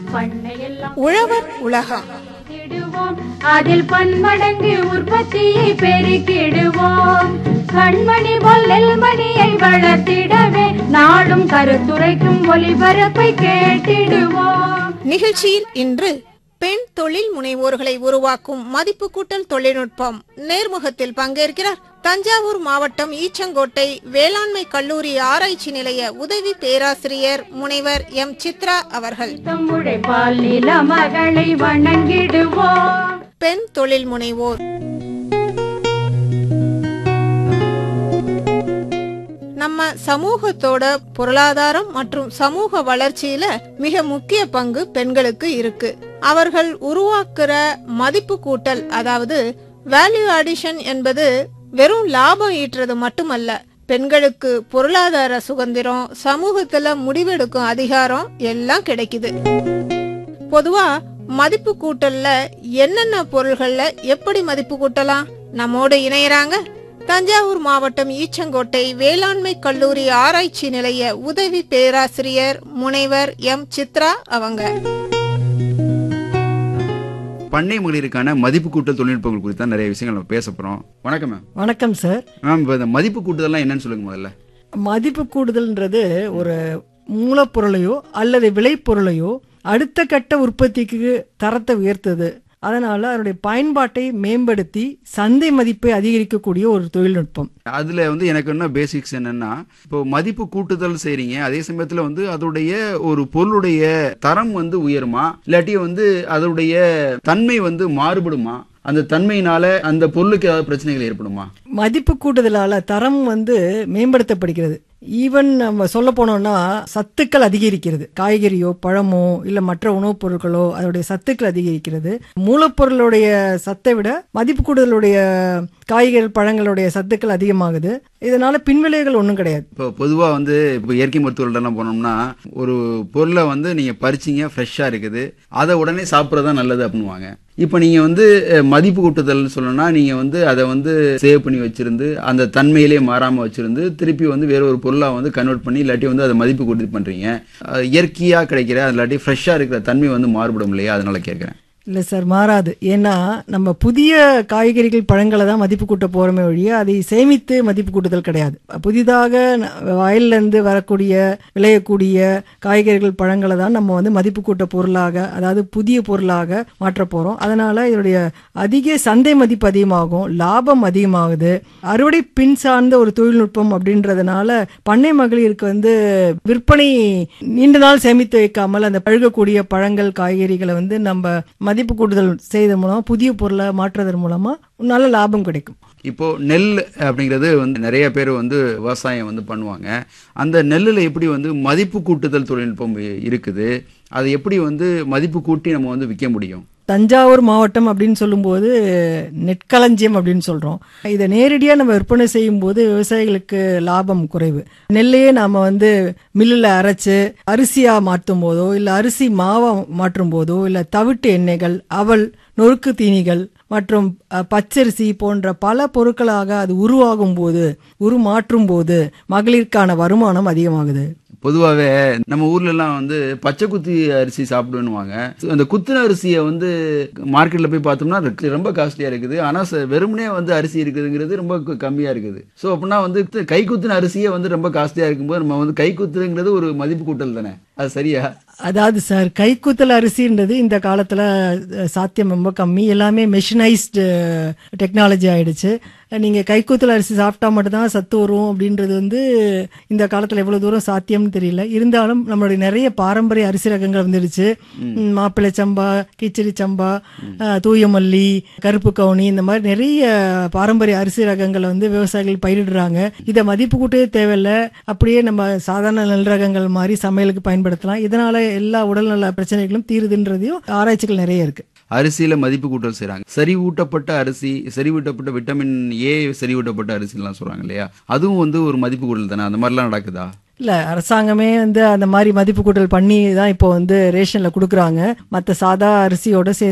பண்ணையெல்லாம் உழவர் உலகம் திடுவோம் அதில் பன்மடங்கு உற்பத்தியை பெருக்கிடுவோம் கண்மணி பொல்லில் மணியை வளர்த்திடவே நாடும் கருத்துரைக்கும் ஒளிபரப்பை கேட்டிடுவோம் நிகழ்ச்சியில் இன்று பெண் தொழில் முனைவோர்களை உருவாக்கும் மதிப்பு கூட்டல் தொழில்நுட்பம் நேர்முகத்தில் பங்கேற்கிறார் தஞ்சாவூர் மாவட்டம் ஈச்சங்கோட்டை வேளாண்மை கல்லூரி ஆராய்ச்சி நிலைய உதவி பேராசிரியர் முனைவர் எம் சித்ரா அவர்கள் தம் உழைப்பால் நில மகளை வணங்கிடுவோம் பெண் தொழில் முனைவோர் நம்ம சமூகத்தோட பொருளாதாரம் மற்றும் சமூக வளர்ச்சியில மிக முக்கிய பங்கு பெண்களுக்கு இருக்கு அவர்கள் உருவாக்குற மதிப்பு கூட்டல் அதாவது வேல்யூ அடிஷன் என்பது வெறும் லாபம் ஈட்டுறது மட்டுமல்ல பெண்களுக்கு பொருளாதார சுதந்திரம் சமூகத்துல முடிவெடுக்கும் அதிகாரம் எல்லாம் கிடைக்குது பொதுவா மதிப்பு கூட்டல்ல என்னென்ன பொருள்கள்ல எப்படி மதிப்பு கூட்டலாம் நம்மோடு இணையறாங்க தஞ்சாவூர் மாவட்டம் ஈச்சங்கோட்டை வேளாண்மை கல்லூரி ஆராய்ச்சி நிலைய உதவி பேராசிரியர் முனைவர் எம் சித்ரா அவங்க பண்ணை மகளிருக்கான மதிப்பு கூட்டல் தொழில்நுட்பங்கள் குறித்து தான் நிறைய விஷயங்கள் நம்ம பேச போறோம் வணக்கம் மேம் வணக்கம் சார் மேம் இப்போ இந்த மதிப்பு கூட்டுதல்லாம் என்னன்னு சொல்லுங்க முதல்ல மதிப்பு கூடுதல்ன்றது ஒரு மூலப்பொருளையோ அல்லது விளைபொருளையோ அடுத்த கட்ட உற்பத்திக்கு தரத்தை உயர்த்துது அதனால அதனுடைய பயன்பாட்டை மேம்படுத்தி சந்தை மதிப்பை அதிகரிக்கக்கூடிய ஒரு தொழில்நுட்பம் அதுல வந்து எனக்கு என்ன பேசிக்ஸ் என்னன்னா இப்போ மதிப்பு கூட்டுதல் செய்றீங்க அதே சமயத்துல வந்து அதோடைய ஒரு பொருளுடைய தரம் வந்து உயருமா இல்லாட்டி வந்து அதோடைய தன்மை வந்து மாறுபடுமா அந்த தன்மையினால அந்த பொருளுக்கு ஏதாவது பிரச்சனைகள் ஏற்படுமா மதிப்பு கூட்டுதலால தரம் வந்து மேம்படுத்தப்படுகிறது ஈவன் நம்ம சொல்ல போனோம்னா சத்துக்கள் அதிகரிக்கிறது காய்கறியோ பழமோ இல்ல மற்ற உணவுப் பொருட்களோ அதோடைய சத்துக்கள் அதிகரிக்கிறது மூலப்பொருளுடைய சத்தை விட மதிப்பு கூடுதலுடைய காய்கறி பழங்களுடைய சத்துக்கள் அதிகமாகுது இதனால பின்விளைவுகள் ஒன்றும் கிடையாது இப்போ பொதுவாக வந்து இப்போ இயற்கை மருத்துவர்கள்ட்டெல்லாம் போனோம்னா ஒரு பொருளை வந்து நீங்கள் பறிச்சீங்க ஃப்ரெஷ்ஷாக இருக்குது அதை உடனே சாப்பிட்றது தான் நல்லது அப்படின்வாங்க இப்போ நீங்கள் வந்து அஹ், மதிப்பு கூட்டுதல்னு சொல்லணும்னா நீங்கள் வந்து அதை வந்து சேவ் பண்ணி வச்சிருந்து அந்த தன்மையிலே மாறாமல் வச்சிருந்து திருப்பி வந்து வேற ஒரு பொருளாக வந்து கன்வெர்ட் பண்ணி இல்லாட்டி வந்து அதை மதிப்பு கூட்டி பண்ணுறீங்க இயற்கையாக கிடைக்கிற இல்லாட்டி ஃப்ரெஷ்ஷாக இருக்கிற தன்மை வந்து மாறுபடும் இல்லையா அதனால கேட்குறேன் இல்லை சார் மாறாது ஏன்னா நம்ம புதிய காய்கறிகள் பழங்களை தான் மதிப்பு கூட்ட போகிறோமே ஒழிய அதை சேமித்து மதிப்பு கூட்டுதல் கிடையாது புதிதாக ந- வயல்லேருந்து வரக்கூடிய விளையக்கூடிய காய்கறிகள் பழங்களை தான் நம்ம வந்து மதிப்பு கூட்ட பொருளாக அதாவது புதிய பொருளாக மாற்ற போகிறோம் அதனால் இதனுடைய அதிக சந்தை மதிப்பு அதிகமாகும் லாபம் அதிகமாகுது அறுவடை பின் சார்ந்த ஒரு தொழில்நுட்பம் அப்படின்றதுனால பண்ணை மகளிருக்கு வந்து விற்பனை நீண்ட நாள் சேமித்து வைக்காமல் அந்த பழுகக்கூடிய பழங்கள் காய்கறிகளை வந்து நம்ம மதிப்பு கூட்டுதல் செய்ததன் மூலமா புதிய பொருளை மாற்றுவதன் மூலமா நல்ல லாபம் கிடைக்கும் இப்போ நெல் அப்படிங்கிறது வந்து நிறைய பேர் வந்து விவசாயம் வந்து பண்ணுவாங்க அந்த நெல்லில் எப்படி வந்து மதிப்பு கூட்டுதல் தொழில்நுட்பம் இ- இருக்குது அதை எப்படி வந்து மதிப்பு கூட்டி நம்ம வந்து விற்க முடியும் தஞ்சாவூர் மாவட்டம் அப்படின்னு சொல்லும்போது நெற்களஞ்சியம் அப்படின்னு சொல்கிறோம் இதை நேரடியாக நம்ம விற்பனை செய்யும்போது விவசாயிகளுக்கு லாபம் குறைவு நெல்லையே நாம் வந்து மில்லில் அரைச்சு அரிசியாக மாற்றும் போதோ இல்லை அரிசி மாவா மாற்றும் போதோ இல்லை தவிட்டு எண்ணெய்கள் அவல் நொறுக்கு தீனிகள் மற்றும் அஹ், பச்சரிசி போன்ற பல பொருட்களாக அது உருவாகும் போது உருமாற்றும் போது மகளிருக்கான வருமானம் அதிகமாகுது பொதுவாகவே நம்ம ஊர்ல எல்லாம் வந்து பச்சை குத்தி அரிசி சாப்பிடுவாங்க அந்த குத்துன அரிசியை வந்து மார்க்கெட்ல போய் பார்த்தோம்னா ர- ரொம்ப காஸ்ட்லியா இருக்குது ஆனா ச- வெறுமனே வந்து அரிசி இருக்குதுங்கிறது ரொம்ப கு- கம்மியா இருக்குது ஸோ அப்படின்னா வந்து கு- கை குத்துன அரிசியே வந்து ரொம்ப காஸ்ட்லியா இருக்கும்போது நம்ம வந்து கை குத்துங்கிறது ஒரு மதிப்பு கூட்டல் தானே அது சரியா அதாவது சார் கைக்குத்தல் அரிசின்றது இந்த காலத்தில் சாத்தியம் ரொம்ப கம்மி எல்லாமே மெஷினைஸ்டு டெக்னாலஜி ஆயிடுச்சு நீங்கள் கைக்குத்தல் அரிசி சாப்பிட்டா மட்டும்தான் சத்து வரும் அப்படின்றது வந்து இந்த காலத்தில் எவ்வளோ தூரம் சாத்தியம்னு தெரியல இருந்தாலும் நம்மளுடைய நிறைய பாரம்பரிய அரிசி ரகங்கள் வந்துடுச்சு ம், மாப்பிள்ளை சம்பா கிச்சடி சம்பா அஹ், தூய மல்லி கருப்பு கவுனி இந்த மாதிரி நிறைய பாரம்பரிய அரிசி ரகங்களை வந்து விவசாயிகள் பயிரிடுறாங்க இதை மதிப்பு கூட்டவே தேவையில்லை அப்படியே நம்ம சாதாரண நெல் ரகங்கள் மாதிரி சமையலுக்கு பயன்படுத்தலாம் இதனால எல்லா உடல்நல பிரச்சனைகளும் தீருதுன்றதையும் ஆராய்ச்சிகள் நிறைய இருக்கு அரிசியில மதிப்பு கூட்டல் செய்றாங்க செறிவூட்டப்பட்ட அரிசி செறிவூட்டப்பட்ட விட்டமின் ஏ செறிவூட்டப்பட்ட அரிசிலாம் சொல்றாங்க இல்லையா அதுவும் வந்து ஒரு மதிப்பு கூட்டல் தானே அந்த மாதிரிலாம் நடக்குதா இல்ல அரசாங்கமே வந்து அந்த மாதிரி மதிப்பு கூட்டல் பண்ணி தான் இப்போ வந்து ரேஷன்ல கொடுக்குறாங்க மற்ற சாதா அரிசியோட சேர்ந்து